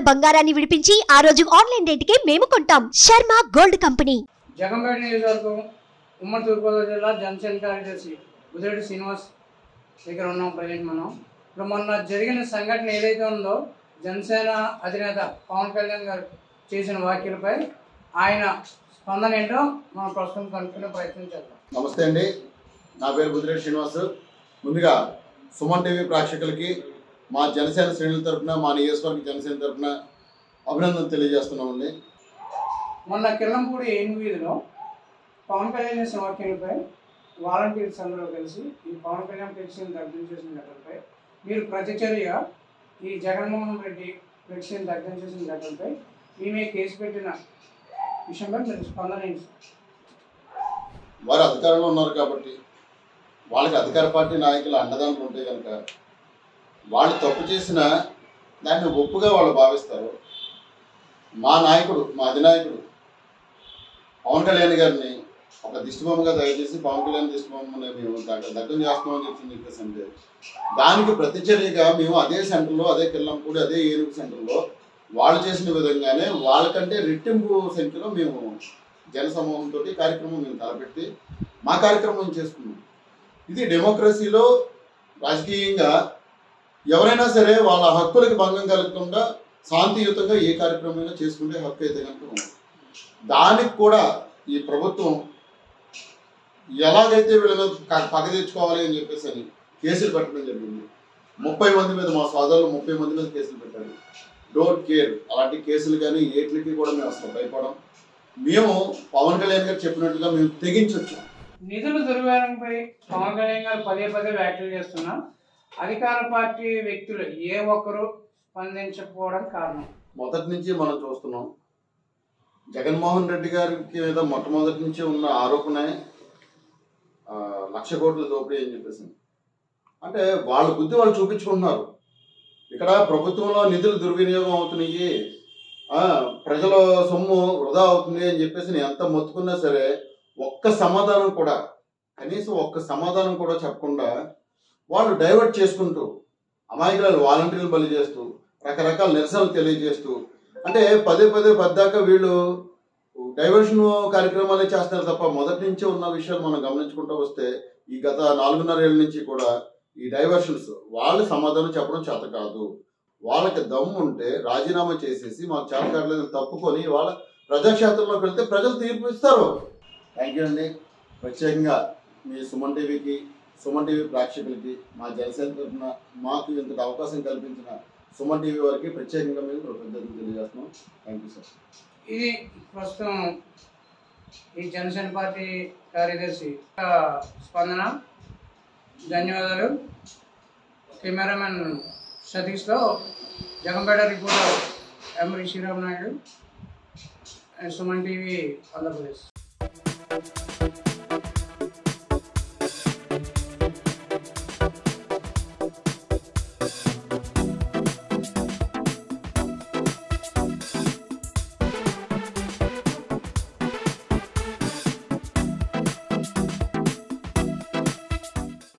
బంగారాన్ని విడిపించి ఆ రోజు ఆన్లైన్ రేటుకే మేము కొంటాం శర్మ గోల్డ్ కంపెనీ జగంపేట నియోజకవర్గం ఉమ్మడి తూర్పుగోదావరి జిల్లా జనసేన కార్యదర్శి బుదిరెడ్డి శ్రీనివాస్ దగ్గర ఉన్నాం ప్రజెంట్ మనం ఇప్పుడు మొన్న జరిగిన సంఘటన ఏదైతే ఉందో జనసేన అధినేత పవన్ కళ్యాణ్ గారు చేసిన వ్యాఖ్యలపై ఆయన స్పందన ఏంటో మనం ప్రస్తుతం కనుక్కునే ప్రయత్నం చేద్దాం నమస్తే అండి నా పేరు బుద్ధిరెడ్డి శ్రీనివాస్ ముందుగా సుమన్ టీవీ ప్రేక్షకులకి మా జనసేన శ్రేణుల తరపున మా నియోజకవర్గ జనసేన తరపున అభినందన తెలియజేస్తున్నామండి మొన్న కిల్లంపూడి ఏను వీధిలో పవన్ కళ్యాణ్ చేసిన వ్యాఖ్యలపై వాలంటీర్స్ అందరూ కలిసి ఈ పవన్ కళ్యాణ్ ఫ్లెక్సీని దగ్ధం చేసిన ఘటనపై మీరు ప్రతిచర్యగా ఈ జగన్మోహన్ రెడ్డి ఫ్లెక్సీని దగ్ధం చేసిన ఘటనపై మీ మీద కేసు పెట్టిన విషయంపై మీరు స్పందన ఏంటి? వారు అధికారంలో ఉన్నారు కాబట్టి వాళ్ళకి అధికార పార్టీ నాయకులు అండదండలు ఉంటే కనుక వాళ్ళు తప్పు చేసిన దాన్ని ఒప్పుగా వాళ్ళు భావిస్తారు మా నాయకుడు మా అధినాయకుడు పవన్ కళ్యాణ్ గారిని ఒక దిష్టిబొమ్మగా దయచేసి పవన్ కళ్యాణ్ దిష్టిబొమ్మని మేము దగ్గ- దగ్గర చేస్తున్నామని చెప్పి చెప్పేసి అంటే దానికి ప్రతిచర్యగా మేము అదే సెంటర్లో అదే కిల్లంపూడి అదే ఏనుగు సెంటర్లో వాళ్ళు చేసిన విధంగానే వాళ్ళకంటే రెట్టింపు సంఖ్యలో మేము జన సమూహంతో కార్యక్రమం మేము తలపెట్టి మా కార్యక్రమం చేసుకున్నాం ఇది డెమోక్రసీలో రాజకీయంగా ఎవరైనా సరే వాళ్ళ హక్కులకి భంగం కలగకుండా శాంతియుతంగా ఏ కార్యక్రమమైనా చేసుకుంటే హక్కు అయితే కనుక ఉంది దానికి కూడా ఈ ప్రభుత్వం ఎలాగైతే వీళ్ళ మీద క- పగ తెచ్చుకోవాలి అని చెప్పేసి అని కేసులు పెట్టడం జరిగింది ముప్పై మంది మీద మా సోదరులు ముప్పై మంది మీద కేసులు పెట్టారు డోంట్ కేర్ అలాంటి కేసులు కానీ ఏట్లకి కూడా మేము అసలు భయపడం మేము పవన్ కళ్యాణ్ గారు చెప్పినట్టుగా మేము తెగించొచ్చాం నిధుల దుర్వ్యవహారంపై పవన్ కళ్యాణ్ గారు పదే పదే వ్యాఖ్యలు చేస్తున్నా అధికార పార్టీ వ్యక్తులు ఏ ఒక్కరూ స్పందించకపోవడం కారణం మొదటి నుంచి మనం చూస్తున్నాం జగన్మోహన్ రెడ్డి గారికి మీద మొట్టమొదటి నుంచి ఉన్న ఆరోపణే ఆ, లక్ష కోట్ల దోపిడీ అని చెప్పేసి అంటే వాళ్ళ బుద్ధి వాళ్ళు చూపించుకుంటున్నారు ఇక్కడ ప్రభుత్వంలో నిధులు దుర్వినియోగం అవుతున్నాయి ఆ, ప్రజల సొమ్ము వృధా అవుతుంది అని చెప్పేసి ఎంత మొత్తుకున్నా సరే ఒక్క సమాధానం కూడా కనీసం ఒక్క సమాధానం కూడా చెప్పకుండా వాళ్ళు డైవర్ట్ చేసుకుంటూ అమాయకురాలు వాలంటీర్లు బలి చేస్తూ రకరకాల నిరసనలు తెలియజేస్తూ అంటే పదే పదే పద్దాక వీళ్ళు డైవర్షన్ కార్యక్రమాలే చేస్తారు తప్ప మొదటి నుంచే ఉన్న విషయాలు మనం గమనించుకుంటూ వస్తే ఈ గత నాలుగున్నర ఏళ్ళ నుంచి కూడా ఈ డైవర్షన్స్ వాళ్ళు సమాధానం చెప్పడం చేత కాదు వాళ్ళకి దమ్ము ఉంటే రాజీనామా చేసేసి మాకు చేత కావట్లేదు తప్పుకొని వాళ్ళ ప్రజాక్షేత్రంలోకి వెళ్తే ప్రజలు తీర్పు ఇస్తారు థ్యాంక్ యూ అండి ప్రత్యేకంగా మీ సుమన్ టీవీకి సుమన్ టీవీ ప్రేక్షకులకి మా జనసేన తరఫున మాకు ఇంతటి అవకాశం కల్పించిన సుమన్ టీవీ వారికి ప్రత్యేకంగా మేము కృతజ్ఞతలు తెలియజేస్తున్నాం థ్యాంక్ యూ సార్ ఇది ప్రస్తుతం ఈ జనసేన పార్టీ కార్యదర్శి ఆ, స్పందన ధన్యవాదాలు cameraman సతీష్తో Jaggampeta reporter M Sriram Naidu and Suman TV Andhra Pradesh